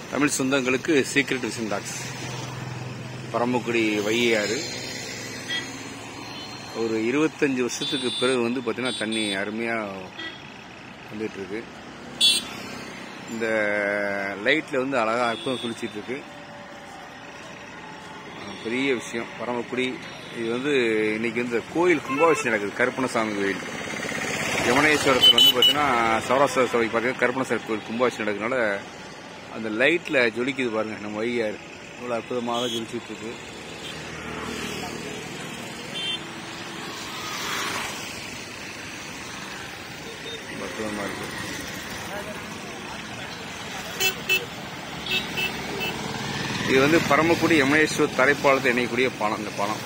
தமிழ் சொந்தங்களுக்கு secret vision talks Paramakudi வையாறு ஒரு இருபத்தஞ்சு வருஷத்துக்கு பிறகு வந்து பார்த்தீங்கன்னா தண்ணி அருமையாக வந்துட்டு இருக்கு இந்த லைட்டில் வந்து அழகாக அற்புதம் குளிச்சிட்டு இருக்கு அஹ் பெரிய விஷயம் பரமக்குடி இது வந்து இன்னைக்கு வந்து கோயில் கும்பாபிஷேகம் நடக்குது கருப்பணசாமி கோயில் யமுனேஸ்வரத்தில் வந்து பார்த்தீங்கன்னா சௌராஷ்டிர சபைக்கு பார்த்தீங்கன்னா கருப்பணசாமி கோயில் கும்பாபிஷேகம் நடக்கிறதுனால அந்த லைட்டில் ஜொலிக்குது பாருங்க நம்ம வையாறு இவ்வளோ அற்புதமாக ஜொலிச்சுட்டு இருக்கு ரொம்ப அற்புதமாக இருக்கு இது வந்து பரமக்குடி யமுனேஸ்வர் தரைப்பாலத்தை இணையக்கூடிய பாலம் இந்த பாலம்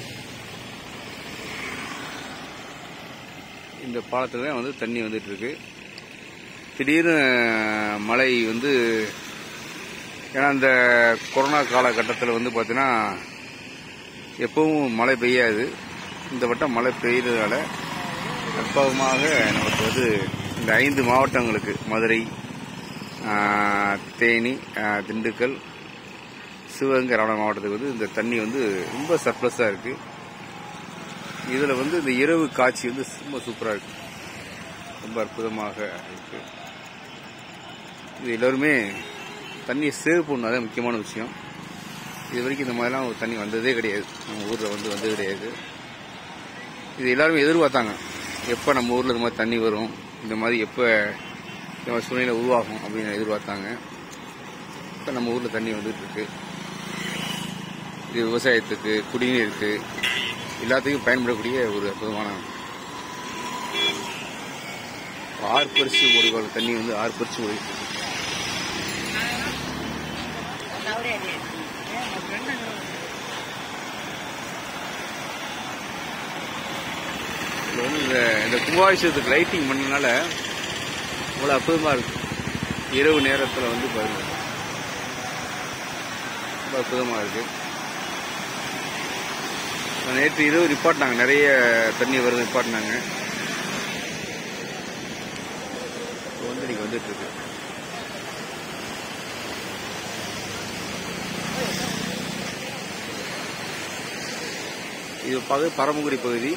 இந்த பாலத்துல தான் வந்து தண்ணி வந்துட்டு இருக்கு திடீர்னு மழை வந்து ஏன்னா இந்த கொரோனா காலகட்டத்தில் வந்து பார்த்தீங்கன்னா எப்பவும் மழை பெய்யாது இந்த வட்டம் மழை பெய்யறதுனால அற்புதமாக நமக்கு வந்து இந்த ஐந்து மாவட்டங்களுக்கு மதுரை ஆஹ், தேனி ஆஹ், திண்டுக்கல் சிவகங்கை ராமநாதபுரம் மாவட்டத்துக்கு வந்து இந்த தண்ணி வந்து ரொம்ப சர்ப்ளஸாக இருக்கு இதில் வந்து இந்த இரவு காட்சி வந்து ரொம்ப சூப்பராக இருக்கு ரொம்ப அற்புதமாக இருக்கு இது எல்லோருமே தண்ணியை சேவ் பண்ணணும் அதான் முக்கியமான விஷயம் இது வரைக்கும் இந்த மாதிரிலாம் ஒரு தண்ணி வந்ததே கிடையாது நம்ம ஊரில் வந்து வந்தது கிடையாது இது எல்லாருமே எதிர்பார்த்தாங்க எப்போ நம்ம ஊரில் இந்த மாதிரி தண்ணி வரும் இந்த மாதிரி எப்போ இந்த மாதிரி சூழ்நிலை உருவாகும் அப்படின்னு எதிர்பார்த்தாங்க இப்போ நம்ம ஊரில் தண்ணி வந்துட்டு இருக்கு இது விவசாயத்துக்கு குடிநீருக்கு எல்லாத்துக்கும் பயன்படக்கூடிய ஒரு அற்புதமான ஆர்ப்பரிச்சு ஓடுகிற தண்ணி வந்து ஆர்ப்பரிச்சு ஓடிட்டு இருக்கு இதுல வந்து இந்த இந்த கும்பாபிஷேகத்துக்கு லைட்டிங் பண்ணனால அவ்வளோ அற்புதமா இருக்கு இரவு நேரத்தில் வந்து பாருங்க ரொம்ப அற்புதமா இருக்கு நேற்று இரவு நிப்பாட்டினாங்க நிறைய தண்ணி வருது நிப்பாட்டினாங்க இப்போ வந்து இன்னைக்கு வந்துட்டு இருக்கு இது பகு பரமக்குடி பகுதி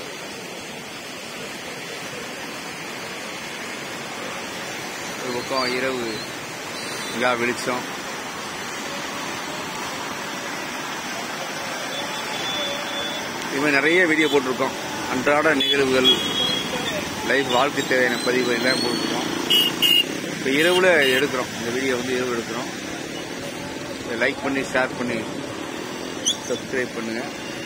ஒரு பக்கம் இரவு நிலா வெளிச்சம் இது மாதிரி நிறைய வீடியோ போட்டிருக்கோம் அன்றாட நிகழ்வுகள் லைஃப் வாழ்க்கை தேவையான பதிவு எல்லாம் போட்டிருக்கோம் இப்போ இரவில் எடுக்கிறோம் இந்த வீடியோ வந்து இரவு எடுக்கிறோம் லைக் பண்ணி ஷேர் பண்ணி சப்ஸ்கிரைப் பண்ணுங்க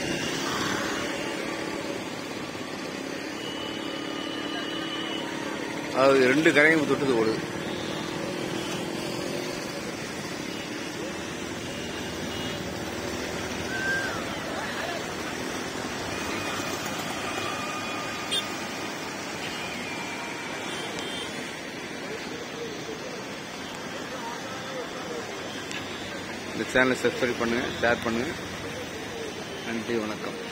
அதாவது ரெண்டு கரையும் தொட்டுது ஓடுது இந்த சேனலை சப்ஸ்கிரைப் பண்ணுங்க ஷேர் பண்ணுங்க நன்றி வணக்கம்